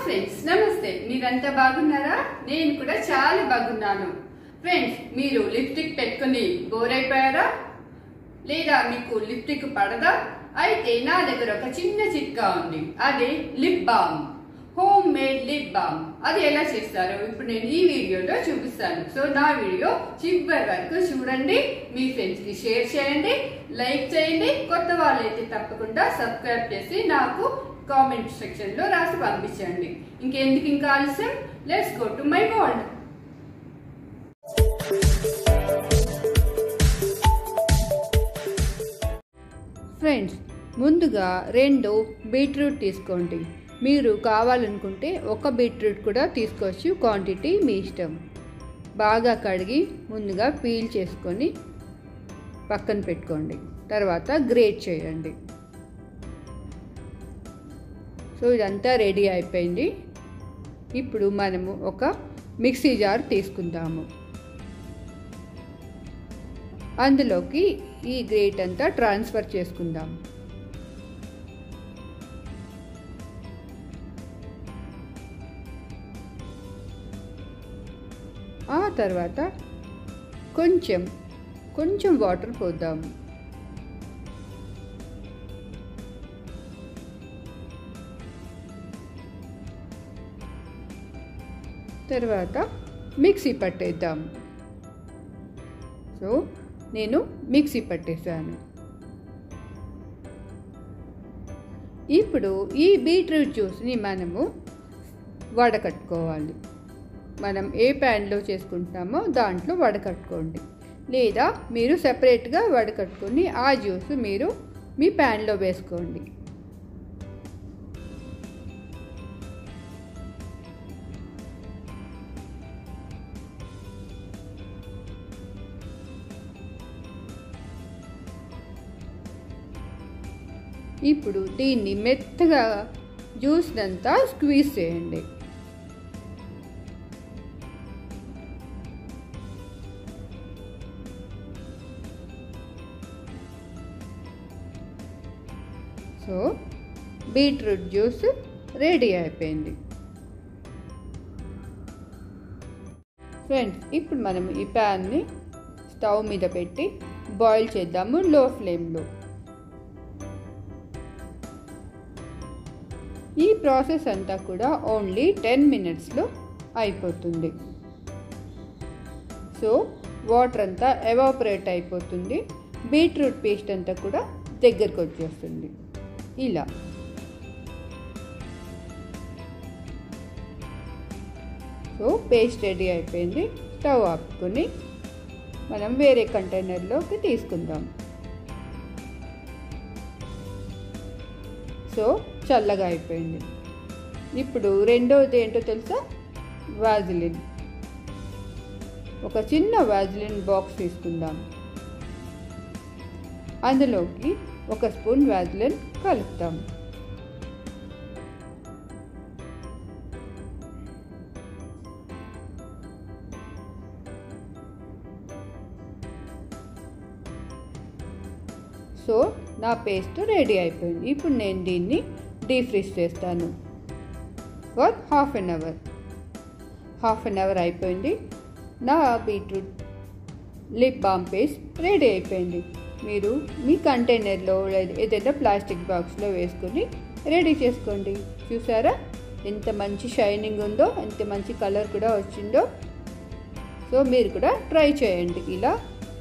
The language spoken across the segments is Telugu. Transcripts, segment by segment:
ఫ్రెండ్స్ నమస్తే మీరంతా బాగున్నారా నేను కూడా చాలా బాగున్నాను ఫ్రెండ్స్ మీరు లిప్స్టిక్ పెట్టుకుని బోర్ అయిపోయారా లేదా మీకు లిప్స్టిక్ పడదా అయితే నా దగ్గర ఒక చిన్న చిట్కా ఉంది అది lip balm homemade lip balm అది ఎలా చేస్తారో ఇప్పుడు నేను ఈ వీడియోలో చూపిస్తాను సో నా వీడియో చివరి వరకు చూడండి మీ ఫ్రెండ్స్ కి షేర్ చేయండి లైక్ చేయండి కొత్త వాళ్ళైతే తప్పకుండా సబ్స్క్రైబ్ చేసి నాకు కామెంట్ సెక్షన్ లో రాసి పంపించండి ఇంకెందుకు ఇంకా ఆలస్యం let's go to my world friends ముందుగా రెండు బీట్రూట్ తీసుకోండి మీరు కావాలనుకుంటే ఒక బీట్రూట్ కూడా తీసుకోవచ్చు క్వాంటిటీ మీ ఇష్టం బాగా కడిగి ముందుగా పీల్ చేసుకొని పక్కన పెట్టుకోండి తర్వాత గ్రేట్ చేయండి సో ఇదంతా రెడీ అయిపోయింది ఇప్పుడు మనము ఒక మిక్సీ జార్ తీసుకుందాము అందులోకి ఈ గ్రేట్ అంతా ట్రాన్స్ఫర్ చేసుకుందాం ఆ తర్వాత కొంచెం కొంచెం వాటర్ పోద్దాము తర్వాత మిక్సీ పట్టేద్దాం సో నేను మిక్సీ పట్టేశాను ఇప్పుడు ఈ బీట్రూట్ జ్యూస్ని మనము వడకట్టుకోవాలి మనం ఏ ప్యాన్లో చేసుకుంటామో దాంట్లో వడకట్టుకోండి లేదా మీరు సెపరేట్గా వడకట్టుకొని ఆ జ్యూస్ మీరు మీ ప్యాన్లో వేసుకోండి ఇప్పుడు దీన్ని మెత్తగా జ్యూస్ అంతా స్క్వీజ్ చేయండి సో బీట్రూట్ జ్యూస్ రెడీ అయిపోయింది ఫ్రెండ్స్ ఇప్పుడు మనం ఈ ప్యాన్ని స్టవ్ మీద పెట్టి బాయిల్ చేద్దాము లో ఫ్లేమ్లో ఈ ప్రాసెస్ అంతా కూడా ఓన్లీ టెన్ మినిట్స్లో అయిపోతుంది సో వాటర్ అంతా ఎవాపరేట్ అయిపోతుంది బీట్రూట్ పేస్ట్ అంతా కూడా దగ్గరకు వచ్చేస్తుంది ఇలా సో పేస్ట్ రెడీ అయిపోయింది స్టవ్ ఆపుకొని మనం వేరే కంటైనర్లోకి తీసుకుందాం సో చల్లగా అయిపోయింది ఇప్పుడు రెండవది ఏంటో తెలుసా వాజిలిన్ ఒక చిన్న వాజిలిన్ బాక్స్ తీసుకుందాం అందులోకి ఒక స్పూన్ వాజిలిన్ కలుపుతాం సో నా పేస్ట్ రెడీ అయిపోయింది ఇప్పుడు నేను దీన్ని డీఫ్రీజ్ చేస్తాను for half an hour half an hour అయిపోయింది నా beetroot lip balm paste ready అయిపోయింది మీరు మీ కంటైనర్లో లేదా ఏదైనా ప్లాస్టిక్ బాక్స్లో వేసుకొని రెడీ చేసుకోండి చూసారా ఎంత మంచి షైనింగ్ ఉందో ఎంత మంచి కలర్ కూడా వచ్చిందో సో మీరు కూడా ట్రై చేయండి ఇలా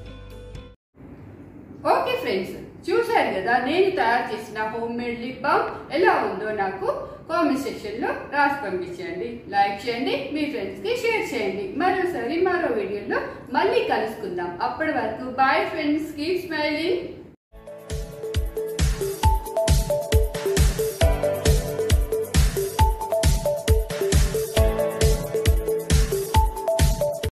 ఓకే ఫ్రెండ్స్ చూశారు కదా నేను తయారు చేసిన హోమ్ మేడ్ లిప్ బామ్ ఎలా ఉందో నాకు కామెంట్ సెక్షన్ లో రాసి పంపించండి లైక్ చేయండి మీ ఫ్రెండ్స్ కి షేర్ చేయండి మరోసారి మరో వీడియోలో మళ్ళీ కలుసుకుందాం అప్పటి వరకు బాయ్ ఫ్రెండ్స్ కీప్ స్మైలింగ్